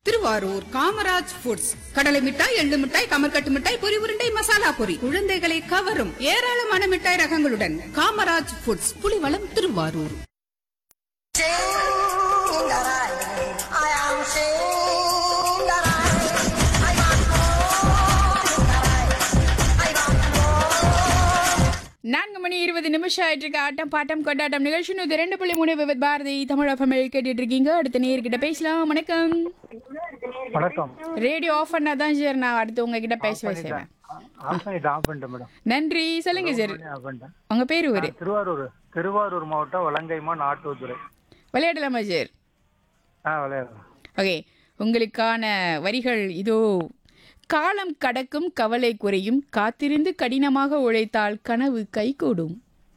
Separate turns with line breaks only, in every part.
Thiruvarur Kamaraj foods கடலை மிட்டாய் எள்ளு மிட்டாய் கமர்கட்டு மிட்டாய் பொரி உருண்டை மசாலா பொரி குழந்தைகளை கவரும் ஏராளமான மிட்டாய் ரகங்களுடன் Kamaraj foods Pulivalam Thiruvarur
Singarai, I am Singarai. I want
நான்கு மணி இருபது நிமிஷம் ஆயிட்டு இருக்கு ஆட்டம் பாட்டம் கொண்டாட்டம் நிகழ்ச்சி நூத்தி ரெண்டு புள்ளி மூணு விவத் பாரதி தமிழ் எஃப்எம்எல் கேட்டுட்டு இருக்கீங்க அடுத்த நேர்கிட்ட பேசலாம் வணக்கம்
வணக்கம்
ரேடியோ ஆஃப் பண்ணா தான் சார் நான் அடுத்து உங்ககிட்ட பேசவே செய்வேன்
ஆஃப் பண்ணிட்டு ஆஃப் பண்ணிட்டேன் மேடம்
நன்றி சொல்லுங்க சார்
ஆஃப் பண்ணிட்டேன்
உங்க பேர் ஊரு
திருவாரூர் திருவாரூர் மாவட்டம் வலங்கைமா நாட்டுதுறை
விளையாடலாமா சார்
ஆ விளையாடலாம்
ஓகே உங்களுக்கான வரிகள் இதோ காலம் கடக்கும் கவலை குறையும் காத்திருந்து கடினமாக உழைத்தால் கனவு கைகூடும்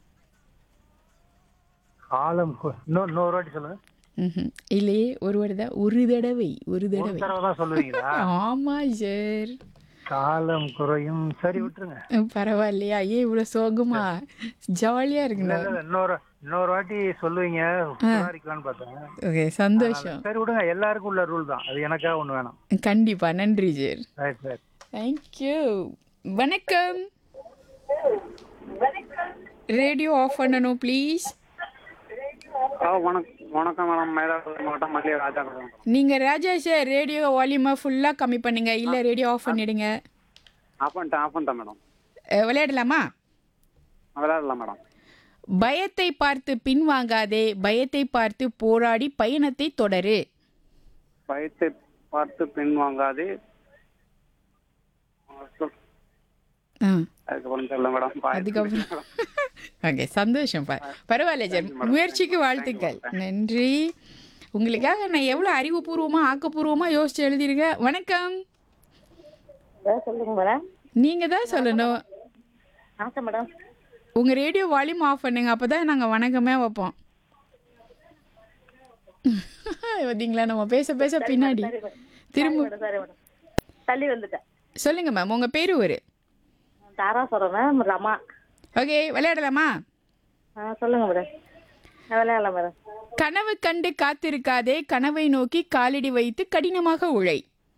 காலம் கு- இன்னும் இன்னொரு வாட்டி சொல்லுங்க
ம்ஹும். இல்லையே ஒரு தடவை ஒரு தடவை ஒரு
ஒரு
தடவை
தடவை தான் சொல்லுவீங்களா
ஆமா சார்
காலம் குறையும் சரி விட்டுருங்க
பரவாயில்லையா ஏன் இவ்வளவு சோகமா ஜாலியா
இல்ல,
இருக்குண்ணா
இல்ல, இன்னொரு இன்னொரு வாட்டி சொல்லுவீங்க சுதாரிக்கலாம்னு பார்த்தேன்
ஓகே சந்தோஷம்
சரி விடுங்க எல்லாருக்கும் உள்ள ரூல் தான் அது எனக்காக ஒண்ணு வேணாம்
கண்டிப்பா நன்றி சார்
ரைட் ரைட்
தேங்க்யூ வணக்கம் ரேடியோ ஆஃப் பண்ணணும் ப்ளீஸ்
ஆ வணக்கம் வணக்கம் மேடம் மயிலாடுதுறை மாவட்டம் மல்லிகை ராஜா மேடம்
நீங்க ராஜா சார் ரேடியோ வால்யூமை ஃபுல்லா கம்மி பண்ணுங்க இல்ல ரேடியோ ஆஃப் பண்ணிடுங்க
ஆஃப் பண்ணிட்டேன் ஆஃப் பண்ணிட்டேன் மேடம்
அஹ், விளையாடலாமா
விளையாடலாம் மேடம்
பயத்தை பார்த்து பின்வாங்காதே பயத்தை பார்த்து போராடி பயணத்தை தொடரு
பயத்தை பார்த்து பின் வாங்காதே
ஆ
அதுக்கப்புறம் தெரியல மேடம் பாய்.
அதுக்கப்புறம் ஓகே சந்தோஷம் பா பரவாயில்ல சார் முயற்சிக்கு வாழ்த்துக்கள் நன்றி உங்களுக்காக நான் எவ்வளோ அறிவுபூர்வமாக ஆக்கப்பூர்வமாக யோசிச்சு எழுதியிருக்கேன் வணக்கம்
சொல்லுங்க மேடம்
நீங்கள் தான் சொல்லணும்
ஆசை மேடம்
உங்கள் ரேடியோ வால்யூம் ஆஃப் பண்ணுங்க அப்போ தான் நாங்கள் வணக்கமே வைப்போம் பார்த்தீங்களா நம்ம பேச பேச பின்னாடி திரும்ப
மேடம் சரி மேடம் தள்ளி வந்துட்டேன்
சொல்லுங்க மேம் உங்கள் பேர் ஒரு
தாராசுரம் மேம் ரமா
ஓகே விளையாடலாமா
ஆ சொல்லுங்க மேடம் ஆ, விளையாடலாம் மேடம்
கனவு கண்டு காத்திருக்காதே கனவை நோக்கி காலடி வைத்து கடினமாக உழை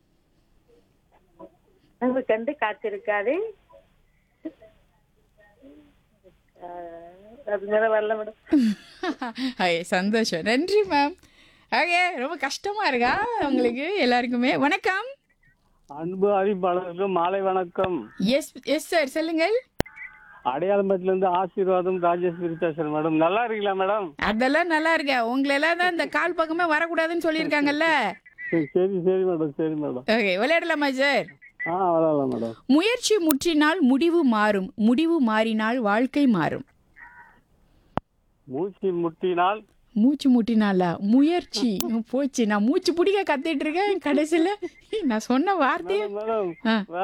கனவு கண்டு காத்திருக்காது ஆ, அது மேல வரல மேடம்
ஐய சந்தோஷம் நன்றி மேம் ஓகே ரொம்ப கஷ்டமா இருக்கா உங்களுக்கு எல்லாருக்குமே வணக்கம்
அன்பு அறிவிப்பாளருக்கு மாலை வணக்கம்
எஸ் எஸ் சார் சொல்லுங்கள்
அடையாளம்பட்டில இருந்து ஆசீர்வாதம் ராஜேஸ்வரி பேசுறேன் மேடம் நல்லா இருக்கீங்களா மேடம்
அதெல்லாம் நல்லா இருக்க உங்களெல்லாம் தான் இந்த கால் பக்கமே வரக்கூடாதுன்னு சொல்லியிருக்காங்கல்ல
சரி சரி சரி மேடம் சரி மேடம்
ஓகே விளையாடலாமா சார்
ஆ விளையாடலாம் மேடம்
முயற்சி முற்றினால் முடிவு மாறும் முடிவு மாறினால் வாழ்க்கை மாறும்
மூச்சு முட்டினால்
மூச்சு முட்டினாலா முயற்சி போச்சு நான் மூச்சு பிடிக்க கத்திட்டு இருக்கேன் கடைசியில் நான் சொன்ன வார்த்தையை
மேடம்
ஆ